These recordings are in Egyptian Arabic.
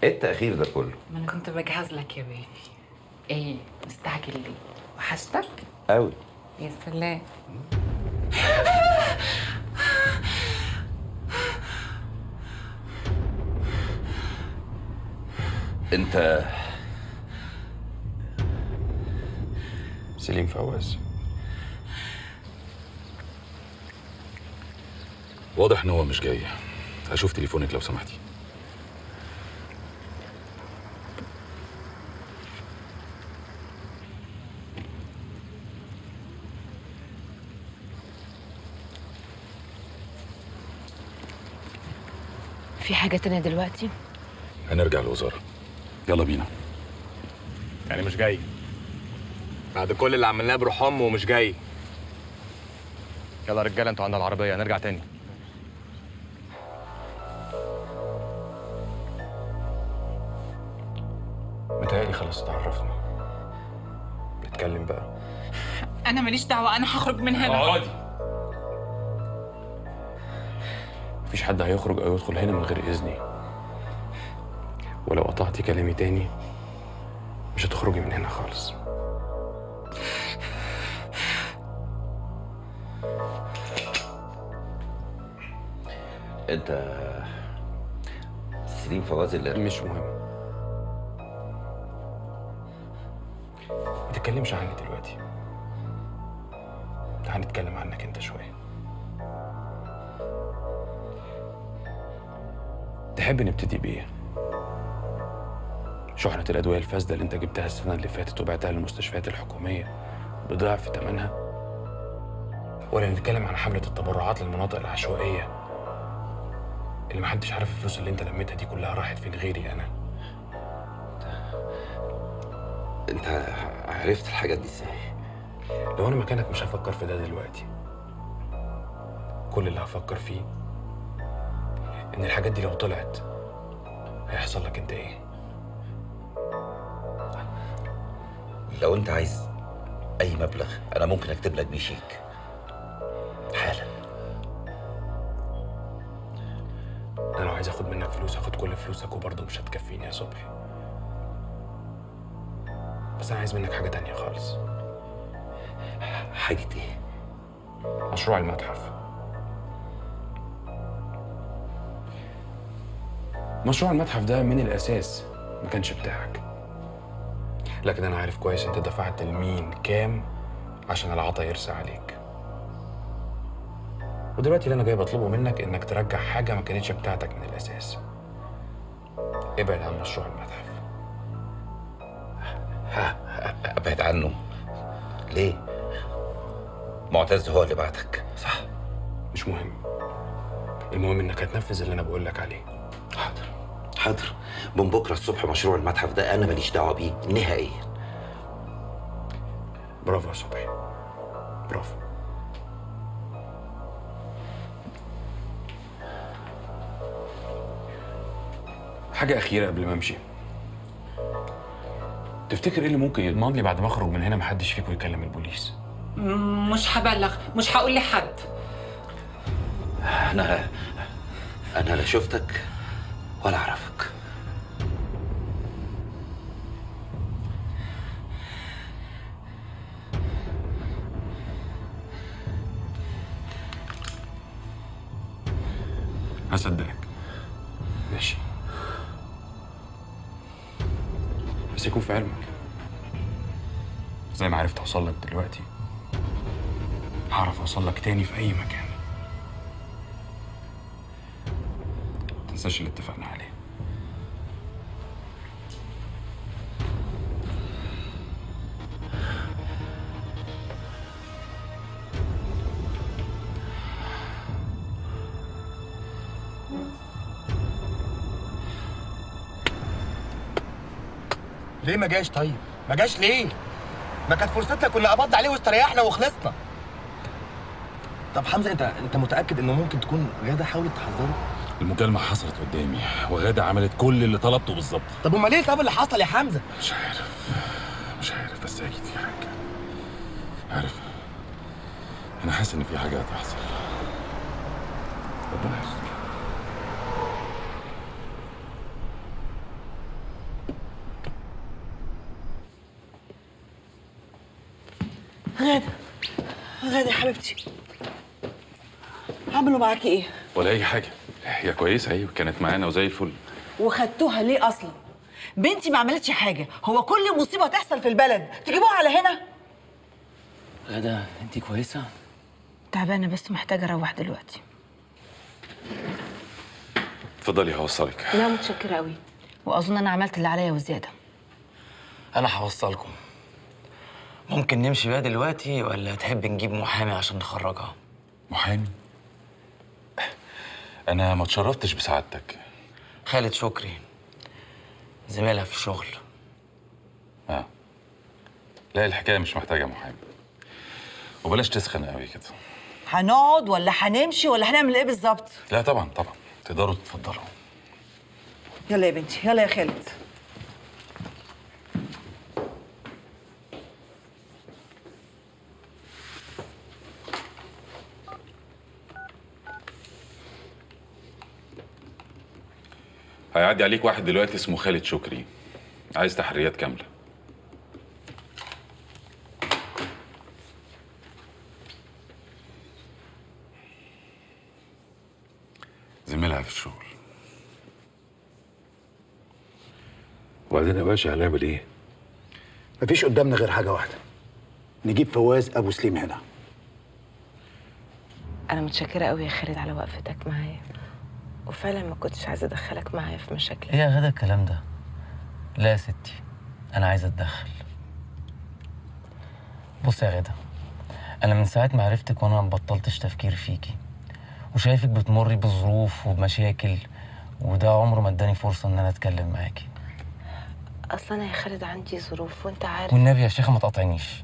ايه التاخير ده كله ما انا كنت بجهز لك يا بيبي ايه مستعجل ليه وحشتك قوي يا سلام انت سليم فواز واضح ان هو مش جاي هشوف تليفونك لو سمحتي في حاجة تانية دلوقتي؟ هنرجع الوزاره يلا بينا يعني مش جاي بعد كل اللي عملناه بروح امه ومش جاي يلا يا رجاله انتوا عند العربيه نرجع تاني متهيألي خلاص اتعرفنا نتكلم بقى انا ماليش دعوه انا هخرج من هنا اقعدي مفيش حد هيخرج او يدخل هنا من غير اذني ولو قطعتي كلامي تاني مش هتخرجي من هنا خالص انت سليم فواز اللي مش مهم ما تتكلمش عني دلوقتي هنتكلم عنك انت شويه تحب نبتدي بايه شحنة الأدوية الفاسدة اللي أنت جبتها السنة اللي فاتت وبعتها للمستشفيات الحكومية بضعف ثمنها ولا نتكلم عن حملة التبرعات للمناطق العشوائية اللي محدش عارف الفلوس اللي أنت لميتها دي كلها راحت فين غيري أنا انت عرفت الحاجات دي ازاي لو أنا مكانك مش هفكر في ده دلوقتي كل اللي هفكر فيه إن الحاجات دي لو طلعت هيحصل لك أنت إيه لو انت عايز اي مبلغ انا ممكن اكتب لك بيه شيك حالا أنا لو عايز آخد منك فلوس هاخد كل فلوسك وبرضه مش هتكفيني يا صبحي بس أنا عايز منك حاجة تانية خالص حاجة ايه مشروع المتحف مشروع المتحف ده من الأساس ما كانش بتاعك لكن أنا عارف كويس أنت دفعت لمين كام عشان العطا يرسى عليك ودلوقتي اللي أنا جاي بطلبه منك إنك ترجع حاجة ما كانتش بتاعتك من الأساس ابعد عن مشروع المتحف ها ابعد عنه ليه معتز هو اللي بعتك صح مش مهم المهم إنك هتنفذ اللي أنا بقول لك عليه حاضر حاضر من بكره الصبح مشروع المتحف ده انا ماليش دعوه بيه نهائيا برافو يا صبحي برافو حاجة أخيرة قبل ما أمشي تفتكر إيه اللي ممكن يضمن لي بعد ما أخرج من هنا محدش فيكم يكلم البوليس؟ م- مش هبلغ مش هقول لحد انا انا لا شفتك ولا اعرفك هصدقك ماشي بس يكون في علمك زي ما عرفت أوصل لك دلوقتي هعرف أوصل لك تاني في أي مكان تنساش اللي اتفقنا عليه ليه ما جاش طيب؟ ما جاش ليه؟ ما كانت فرصتنا كنا قبضنا عليه واستريحنا وخلصنا. طب حمزه انت انت متاكد انه ممكن تكون غاده حاولت تحذره؟ المكالمة حصلت قدامي وغادة عملت كل اللي طلبته بالظبط طب امال ايه طب اللي حصل يا حمزه؟ مش عارف مش عارف بس أكيد في حاجة عارف أنا حاسس إن في حاجة هتحصل ربنا يستر غادة غادة يا حبيبتي عملوا معاكي ايه؟ ولا اي حاجه هي كويسه ايوه كانت معانا وزي الفل وخدتوها ليه اصلا؟ بنتي ما عملتش حاجة، هو كل مصيبة تحصل في البلد تجيبوها على هنا؟ غدا انت كويسه تعبانه بس محتاجه اروح دلوقتي اتفضلي هوصلك لا متشكره قوي واظن انا عملت اللي عليا وزياده انا هوصلكم ممكن نمشي بقى دلوقتي ولا تحب نجيب محامي عشان نخرجها محامي انا ما اتشرفتش بسعادتك خالد شكري زميلها في الشغل اه لا الحكايه مش محتاجه محامي وبلاش تسخن قوي كده هنقعد ولا هنمشي ولا هنعمل ايه بالظبط؟ لا طبعا طبعا تقدروا تتفضلوا يلا يا بنتي يلا يا خالد هيعدي عليك واحد دلوقتي اسمه خالد شكري عايز تحريات كامله زميلها في الشغل وبعدين يا باشا هنعمل ايه؟ مفيش قدامنا غير حاجة واحدة نجيب فواز أبو سليم هنا انا متشكره قوي يا خالد على وقفتك معايا وفعلا ما كنتش عايزه ادخلك معايا في مشاكل ايه يا غدا الكلام ده لا يا ستي انا عايز اتدخل بص يا غدا انا من ساعه ما عرفتك وانا ما بطلتش تفكير فيكي وشايفك بتمري بظروف وبمشاكل وده عمره ما اداني فرصه ان انا اتكلم معاكي اصلا يا خالد عندي ظروف وانت عارف والنبي يا شيخه ما تقاطعنيش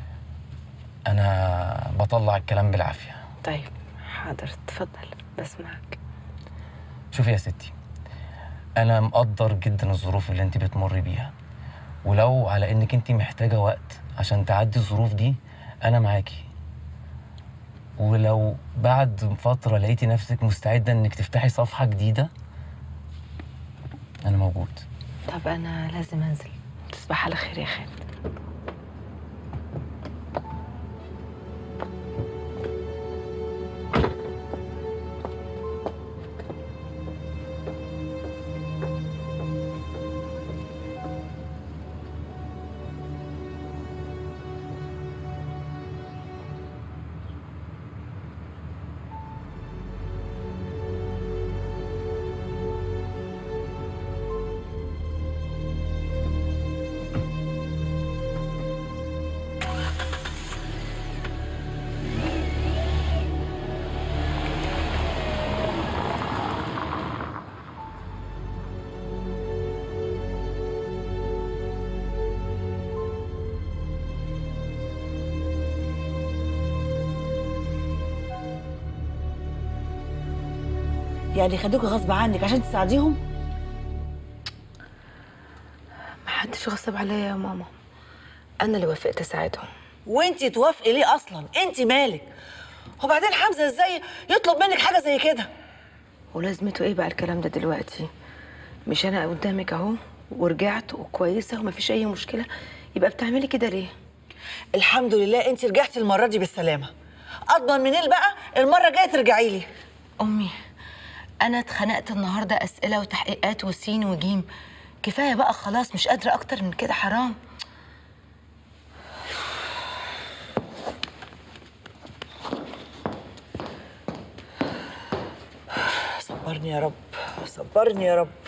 انا بطلع الكلام بالعافيه طيب حاضر اتفضل بسمعك شوفي يا ستي انا مقدر جدا الظروف اللي انت بتمر بيها ولو على انك انت محتاجه وقت عشان تعدي الظروف دي انا معاكي ولو بعد فتره لقيتي نفسك مستعده انك تفتحي صفحه جديده انا موجود طب انا لازم انزل تصبح على خير يا خالد يعني خدوكي غصب عنك عشان تساعديهم؟ محدش غصب عليا يا ماما انا اللي وافقت اساعدهم وانتي توافقي ليه اصلا؟ انتي مالك؟ وبعدين حمزه ازاي يطلب منك حاجه زي كده؟ ولازمته ايه بقى الكلام ده دلوقتي مش انا قدامك اهو ورجعت وكويسه ومفيش اي مشكله يبقى بتعملي كده ليه الحمد لله انت رجعتي المره دي بالسلامه اضمن منين بقى المره الجايه ترجعي لي امي انا اتخنقت النهارده اسئله وتحقيقات وسين وجيم كفايه بقى خلاص مش قادره اكتر من كده حرام صبرني يا رب صبرني يا رب